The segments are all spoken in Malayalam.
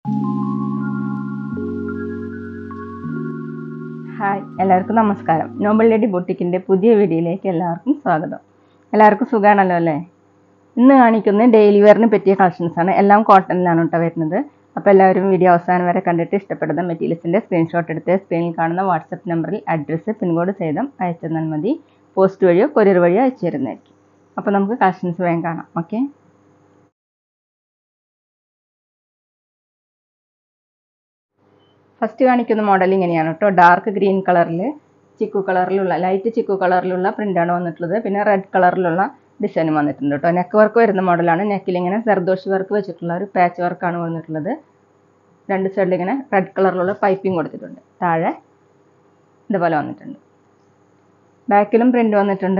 ഹായ് എല്ലാവർക്കും നമസ്കാരം നോബൽ ലേഡി ബൊട്ടിക്കിൻ്റെ പുതിയ വീഡിയോയിലേക്ക് എല്ലാവർക്കും സ്വാഗതം എല്ലാവർക്കും സുഖമാണല്ലോ അല്ലേ ഇന്ന് കാണിക്കുന്ന ഡെയിലി വെയറിന് പറ്റിയ കളക്ഷൻസ് ആണ് എല്ലാം കോട്ടണിലാണ് കേട്ടോ വരുന്നത് അപ്പോൾ എല്ലാവരും വീഡിയോ അവസാനം വരെ കണ്ടിട്ട് ഇഷ്ടപ്പെടുന്ന മെറ്റീരിയൽസിൻ്റെ സ്ക്രീൻഷോട്ട് എടുത്ത് സ്ക്രീനിൽ കാണുന്ന വാട്സപ്പ് നമ്പറിൽ അഡ്രസ്സ് പിൻകോഡ് സഹിതം അയച്ചു തന്നാൽ മതി പോസ്റ്റ് വഴിയോ കൊറിയർ വഴിയോ അയച്ചു തരുന്നതായിരിക്കും അപ്പോൾ നമുക്ക് കളക്ഷൻസ് വേഗം കാണാം ഓക്കെ ഫസ്റ്റ് കാണിക്കുന്ന മോഡൽ ഇങ്ങനെയാണ് കേട്ടോ ഡാർക്ക് ഗ്രീൻ കളറിൽ ചിക്കു കളറിലുള്ള ലൈറ്റ് ചിക്കു കളറിലുള്ള പ്രിൻ്റാണ് വന്നിട്ടുള്ളത് പിന്നെ റെഡ് കളറിലുള്ള ഡിസൈനും വന്നിട്ടുണ്ട് കേട്ടോ നെക്ക് വർക്ക് വരുന്ന മോഡലാണ് നെക്കിൽ ഇങ്ങനെ സർദോഷ് വർക്ക് വെച്ചിട്ടുള്ള ഒരു പാച്ച് വർക്കാണ് വന്നിട്ടുള്ളത് രണ്ട് സൈഡിൽ ഇങ്ങനെ റെഡ് കളറിലുള്ള പൈപ്പിംഗ് കൊടുത്തിട്ടുണ്ട് താഴെ ഇതുപോലെ വന്നിട്ടുണ്ട് ബാക്കിലും പ്രിൻ്റ് വന്നിട്ടുണ്ട്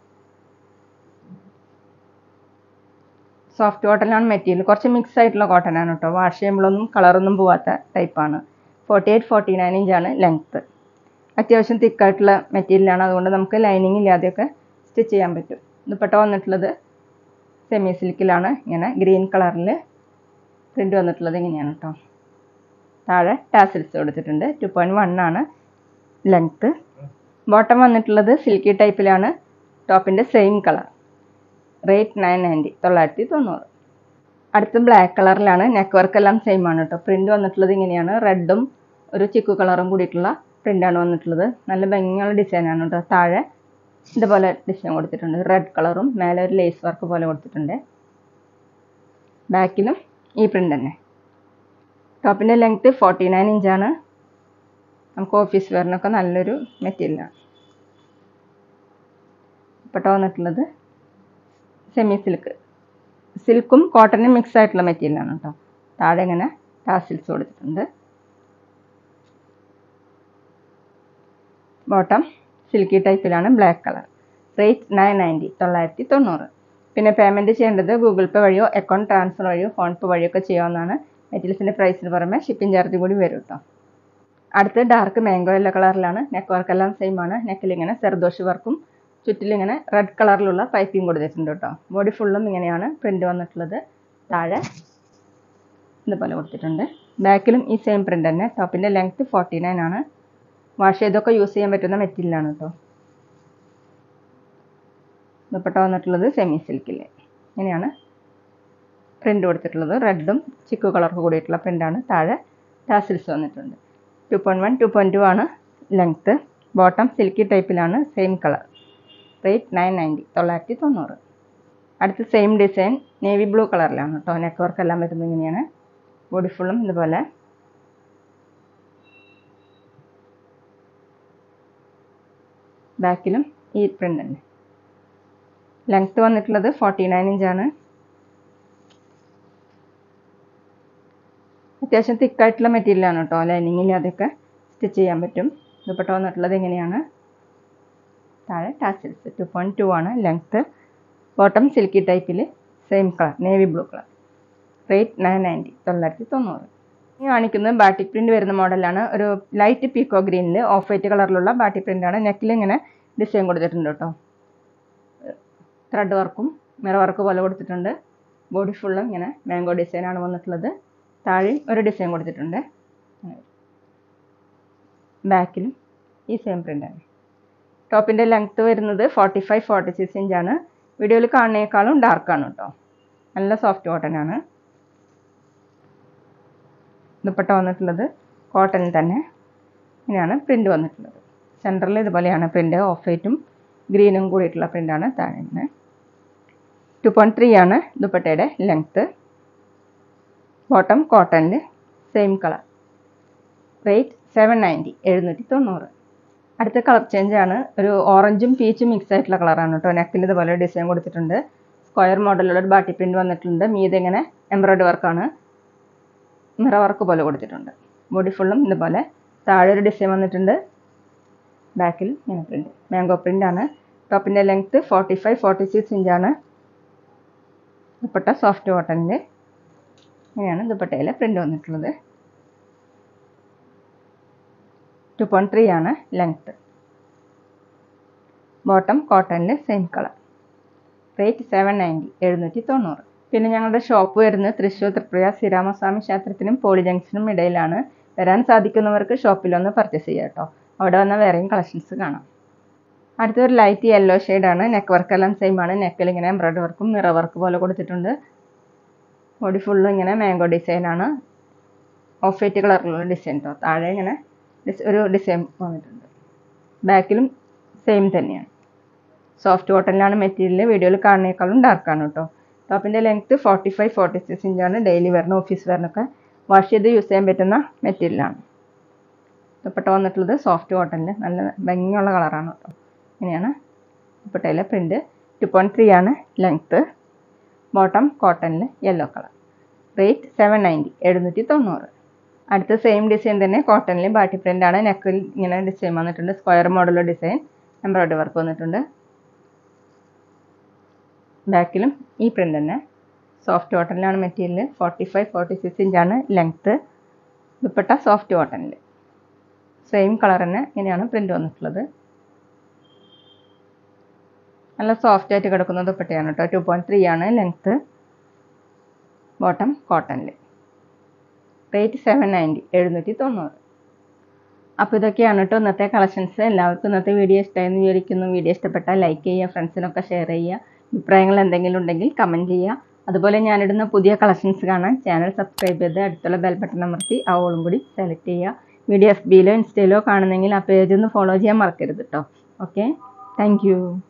സോഫ്റ്റ് കോട്ടനാണ് മെറ്റീരിയൽ കുറച്ച് മിക്സ് ആയിട്ടുള്ള കോട്ടനാണ് കേട്ടോ വാഷ് ചെയ്യുമ്പോഴൊന്നും കളറൊന്നും പോവാത്ത ടൈപ്പാണ് ഫോർട്ടി എയ്റ്റ് ഫോർട്ടി നയൻ ഇഞ്ചാണ് ലെങ്ത്ത് അത്യാവശ്യം തിക്കായിട്ടുള്ള മെറ്റീരിയലാണ് അതുകൊണ്ട് നമുക്ക് ലൈനിങ് ഇല്ലാതെയൊക്കെ സ്റ്റിച്ച് ചെയ്യാൻ പറ്റും ദുപ്പട്ട വന്നിട്ടുള്ളത് സെമി സിൽക്കിലാണ് ഇങ്ങനെ ഗ്രീൻ കളറിൽ പ്രിൻ്റ് വന്നിട്ടുള്ളത് ഇങ്ങനെയാണ് കേട്ടോ താഴെ ടാസിൽസ് കൊടുത്തിട്ടുണ്ട് ടു പോയിൻറ്റ് വൺ ആണ് ലെങ്ത്ത് ബോട്ടം വന്നിട്ടുള്ളത് സിൽക്കി ടൈപ്പിലാണ് ടോപ്പിൻ്റെ same colour rate nine ninety തൊള്ളായിരത്തി തൊണ്ണൂറ് അടുത്ത് ബ്ലാക്ക് കളറിലാണ് നെക്ക് വർക്ക് എല്ലാം സെയിം ആണ് കേട്ടോ പ്രിൻ്റ് വന്നിട്ടുള്ളത് ഇങ്ങനെയാണ് റെഡും ഒരു ചിക്കു കളറും കൂടിയിട്ടുള്ള പ്രിൻ്റാണ് വന്നിട്ടുള്ളത് നല്ല ഭംഗിയുള്ള ഡിസൈനാണ് കേട്ടോ താഴെ ഇതുപോലെ ഡിസൈൻ കൊടുത്തിട്ടുണ്ട് റെഡ് കളറും മേലെ ഒരു ലേസ് വർക്ക് പോലെ കൊടുത്തിട്ടുണ്ട് ബാക്കിലും ഈ പ്രിൻ്റ് തന്നെ ടോപ്പിൻ്റെ ലെങ്ത്ത് ഫോർട്ടി നയൻ ഇഞ്ചാണ് നമുക്ക് ഓഫീസ് വെയറിനൊക്കെ നല്ലൊരു മെറ്റീരിയലാണ് ഇപ്പോട്ടോ വന്നിട്ടുള്ളത് സെമി സിൽക്ക് സിൽക്കും കോട്ടനും മിക്സ് ആയിട്ടുള്ള മെറ്റീരിയലാണ് കേട്ടോ താഴെ ഇങ്ങനെ ടാസിൽസ് കൊടുത്തിട്ടുണ്ട് ബോട്ടം സിൽക്കി ടൈപ്പിലാണ് black colour rate nine ninety തൊള്ളായിരത്തി തൊണ്ണൂറ് പിന്നെ പേയ്മെൻറ്റ് ചെയ്യേണ്ടത് ഗൂഗിൾ പേ വഴിയോ അക്കൗണ്ട് ട്രാൻസ്ഫർ വഴിയോ ഫോൺ പേ വഴിയോ ഒക്കെ ചെയ്യാവുന്നതാണ് മെറ്റീരിയൽസിൻ്റെ പ്രൈസിന് പുറമെ ഷിപ്പിംഗ് ചാർജ് കൂടി വരും കേട്ടോ അടുത്ത് ഡാർക്ക് മാംഗോ യെല്ലോ കളറിലാണ് നെക്ക് വർക്ക് എല്ലാം സെയിം ആണ് നെക്കിൽ ഇങ്ങനെ സെർദോഷ് വർക്കും ചുറ്റിലിങ്ങനെ റെഡ് കളറിലുള്ള പൈപ്പിംഗ് കൊടുത്തിട്ടുണ്ട് കേട്ടോ ബോഡി ഫുള്ളും ഇങ്ങനെയാണ് പ്രിൻ്റ് വന്നിട്ടുള്ളത് താഴെ ഇതുപോലെ കൊടുത്തിട്ടുണ്ട് ബാക്കിലും ഈ സെയിം പ്രിൻ്റ് തന്നെ ടോപ്പിൻ്റെ ലെങ്ത്ത് ഫോർട്ടി നയൻ ആണ് വാഷ് ചെയ്തൊക്കെ യൂസ് ചെയ്യാൻ പറ്റുന്ന മെറ്റീരിയലാണ് കേട്ടോ ദുപ്പട്ട വന്നിട്ടുള്ളത് സെമി സിൽക്കിൽ ഇങ്ങനെയാണ് പ്രിൻ്റ് കൊടുത്തിട്ടുള്ളത് റെഡും ചിക്കു കളർക്ക് കൂടിയിട്ടുള്ള പ്രിൻ്റാണ് താഴെ ടാസിൽസ് വന്നിട്ടുണ്ട് two point one two point two ആണ് ലെങ്ത്ത് ബോട്ടം സിൽക്കി ടൈപ്പിലാണ് same colour rate nine ninety തൊള്ളായിരത്തി തൊണ്ണൂറ് അടുത്ത സെയിം ഡിസൈൻ നേവി ബ്ലൂ കളറിലാണ് കേട്ടോ നെക്ക് വർക്ക് എല്ലാം വരുന്നത് ഇങ്ങനെയാണ് ബോഡി ഫുള്ളും ഇതുപോലെ ബാക്കിലും ഈ പ്രിൻ്റ് തന്നെ ലെങ്ത്ത് വന്നിട്ടുള്ളത് ഫോർട്ടി നയൻ ഇഞ്ചാണ് അത്യാവശ്യം തിക്കായിട്ടുള്ള മെറ്റീരിയലാണ് കേട്ടോ ലൈനിങ് ഇല്ലാതെയൊക്കെ സ്റ്റിച്ച് ചെയ്യാൻ പറ്റും ദുപ്പട്ട വന്നിട്ടുള്ളത് എങ്ങനെയാണ് താഴെ ടാസിൽസ് ടു പോയിൻറ്റ് ടു ആണ് ലെങ്ത്ത് ബോട്ടം സിൽക്കി ടൈപ്പിൽ same colour navy blue colour rate nine ninety തൊള്ളായിരത്തി തൊണ്ണൂറ് ഈ കാണിക്കുന്നത് ബാട്ടിക് പ്രിൻ്റ് വരുന്ന മോഡലാണ് ഒരു ലൈറ്റ് പീക്കോ ഗ്രീനിൽ ഓഫ് വൈറ്റ് കളറിലുള്ള ബാട്ടിക് പ്രിൻ്റാണ് നെക്കിൽ ഇങ്ങനെ ഡിസൈൻ കൊടുത്തിട്ടുണ്ട് കേട്ടോ ത്രെഡ് വർക്കും മിറ വർക്ക് പോലെ കൊടുത്തിട്ടുണ്ട് ബോഡി ഫുള്ളും ഇങ്ങനെ മാംഗോ ഡിസൈനാണ് വന്നിട്ടുള്ളത് താഴെയും ഒരു ഡിസൈൻ കൊടുത്തിട്ടുണ്ട് ബാക്കിലും ഈ സെയിം പ്രിൻ്റാണ് ടോപ്പിൻ്റെ ലെങ്ത്ത് വരുന്നത് ഫോർട്ടി ഫൈവ് ഫോർട്ടി സിക്സ് ഇഞ്ചാണ് വീഡിയോയിൽ കാണുന്നേക്കാളും ഡാർക്കാണ് കേട്ടോ നല്ല സോഫ്റ്റ് കോട്ടനാണ് ദുപ്പട്ട വന്നിട്ടുള്ളത് കോട്ടണിൽ തന്നെ ഇങ്ങനെയാണ് പ്രിൻ്റ് വന്നിട്ടുള്ളത് സെൻറ്ററിൽ ഇതുപോലെയാണ് പ്രിൻ്റ് ഓഫ് വൈറ്റും ഗ്രീനും കൂടിയിട്ടുള്ള പ്രിൻ്റാണ് താഴെ ഇങ്ങനെ ടു പോയിൻറ്റ് ത്രീ ആണ് ദുപ്പട്ടയുടെ ലെങ്ത്ത് ബോട്ടം കോട്ടണിൽ same colour rate seven ninety എഴുന്നൂറ്റി തൊണ്ണൂറ് അടുത്ത കളർ ചേഞ്ച് ആണ് ഒരു ഓറഞ്ചും പീച്ചും മിക്സ് ആയിട്ടുള്ള കളറാണ് കേട്ടോ നെക്കിൽ ഇതുപോലെ ഡിസൈൻ കൊടുത്തിട്ടുണ്ട് സ്ക്വയർ മോഡലുള്ള ഒരു ബാട്ടി പ്രിൻ്റ് വന്നിട്ടുണ്ട് മീതെ ഇങ്ങനെ എംബ്രോയ്ഡറി വർക്കാണ് മിറ വർക്ക് പോലെ കൊടുത്തിട്ടുണ്ട് ബോഡി ഫുള്ളും ഇതുപോലെ താഴെ ഒരു ഡിസൈൻ വന്നിട്ടുണ്ട് ബാക്കിൽ ഇങ്ങനെ പ്രിൻ്റ് മാംഗോ പ്രിൻ്റാണ് ടോപ്പിൻ്റെ length forty five forty six ഇഞ്ചാണ് ദുപ്പട്ട സോഫ്റ്റ് കോട്ടണിൽ ഇങ്ങനെയാണ് ദുപ്പട്ടയിൽ പ്രിൻ്റ് വന്നിട്ടുള്ളത് ടു പോയിൻറ്റ് ത്രീ ആണ് ലെങ്ത്ത് ബോട്ടം കോട്ടണിൽ same colour rate seven ninety എഴുന്നൂറ്റി തൊണ്ണൂറ് പിന്നെ ഞങ്ങളുടെ ഷോപ്പ് വരുന്നത് തൃശ്ശൂർ ത്രിപുര ശ്രീരാമസ്വാമി ക്ഷേത്രത്തിനും പോളി ജംഗ്ഷനും ഇടയിലാണ് വരാൻ സാധിക്കുന്നവർക്ക് ഷോപ്പിലൊന്ന് പർച്ചേസ് ചെയ്യാം കേട്ടോ അവിടെ വന്നാൽ വേറെയും കളക്ഷൻസ് കാണാം അടുത്തൊരു ലൈറ്റ് യെല്ലോ ആണ് നെക്ക് വർക്ക് എല്ലാം സെയിം ആണ് നെക്കിൽ ഇങ്ങനെ എംബ്രോയ്ഡറി വർക്കും മിറർ വർക്ക് പോലെ കൊടുത്തിട്ടുണ്ട് ബോഡി ഫുള്ളും ഇങ്ങനെ മാംഗോ ഡിസൈനാണ് ഓഫ് വൈറ്റ് കളറിലുള്ള ഡിസൈൻ കേട്ടോ താഴെ ഇങ്ങനെ ഡിസ്- ഒരു ഡിസൈൻ വന്നിട്ടുണ്ട് ബാക്കിലും സെയിം തന്നെയാണ് സോഫ്റ്റ് കോട്ടണിലാണ് മെറ്റീരിയൽ വീഡിയോയിൽ കാണുന്നേക്കാളും ഡാർക്കാണ് കേട്ടോ ടോപ്പിൻ്റെ length forty five forty six ഇഞ്ചാണ് ഡെയിലി വെയറിന് ഓഫീസ് വെയറിനൊക്കെ വാഷ് ചെയ്ത് യൂസ് ചെയ്യാൻ പറ്റുന്ന മെറ്റീരിയലാണ് ദുപ്പട്ട വന്നിട്ടുള്ളത് സോഫ്റ്റ് കോട്ടണിൽ നല്ല ഭംഗിയുള്ള കളറാണ് കേട്ടോ ഇങ്ങനെയാണ് ദുപ്പട്ടയിലെ പ്രിൻറ്റ് ടു പോയിൻറ്റ് ത്രീ ആണ് ലെങ്ത്ത് ബോട്ടം കോട്ടണിൽ yellow colour rate seven ninety എഴുന്നൂറ്റി തൊണ്ണൂറ് അടുത്ത സെയിം ഡിസൈൻ തന്നെ കോട്ടണിൽ ബാട്ടി പ്രിൻ്റ് ആണ് നെക്കിൽ ഇങ്ങനെ ഡിസൈൻ വന്നിട്ടുണ്ട് സ്ക്വയർ മോഡലുള്ള ഡിസൈൻ എംബ്രോയ്ഡറി വർക്ക് വന്നിട്ടുണ്ട് ബാക്കിലും ഈ പ്രിൻ്റ് തന്നെ സോഫ്റ്റ് കോട്ടണിലാണ് material forty five forty six ഇഞ്ചാണ് ലെങ്ത്ത് ദുപ്പട്ട സോഫ്റ്റ് കോട്ടണിൽ സെയിം കളർ തന്നെ ഇങ്ങനെയാണ് പ്രിൻ്റ് വന്നിട്ടുള്ളത് നല്ല സോഫ്റ്റ് ആയിട്ട് കിടക്കുന്ന ദുപ്പട്ടയാണ് കേട്ടോ ടു പോയിൻറ്റ് ത്രീ ആണ് ലെങ്ത്ത് ബോട്ടം കോട്ടണിൽ റേറ്റ് സെവൻ നയൻറ്റി എഴുന്നൂറ്റി തൊണ്ണൂറ് അപ്പോൾ ഇതൊക്കെയാണ് കേട്ടോ ഇന്നത്തെ കളക്ഷൻസ് എല്ലാവർക്കും ഇന്നത്തെ വീഡിയോ ഇഷ്ടമായെന്ന് വിചാരിക്കുന്നു വീഡിയോ ഇഷ്ടപ്പെട്ടാൽ ലൈക്ക് ചെയ്യുക ഫ്രണ്ട്സിനൊക്കെ ഷെയർ ചെയ്യുക അഭിപ്രായങ്ങൾ എന്തെങ്കിലും ഉണ്ടെങ്കിൽ കമൻറ്റ് ചെയ്യുക അതുപോലെ ഞാനിടുന്ന പുതിയ കളക്ഷൻസ് കാണാൻ ചാനൽ സബ്സ്ക്രൈബ് ചെയ്ത് അടുത്തുള്ള ബെൽ ബട്ടൺ അമർത്തി ആ ഓളും കൂടി സെലക്ട് ചെയ്യുക വീഡിയോ എഫ് ബിയിലോ ഇൻസ്റ്റയിലോ കാണുന്നെങ്കിൽ ആ പേജ് ഒന്ന് ഫോളോ ചെയ്യാൻ മറക്കരുത് കേട്ടോ ഓക്കെ താങ്ക്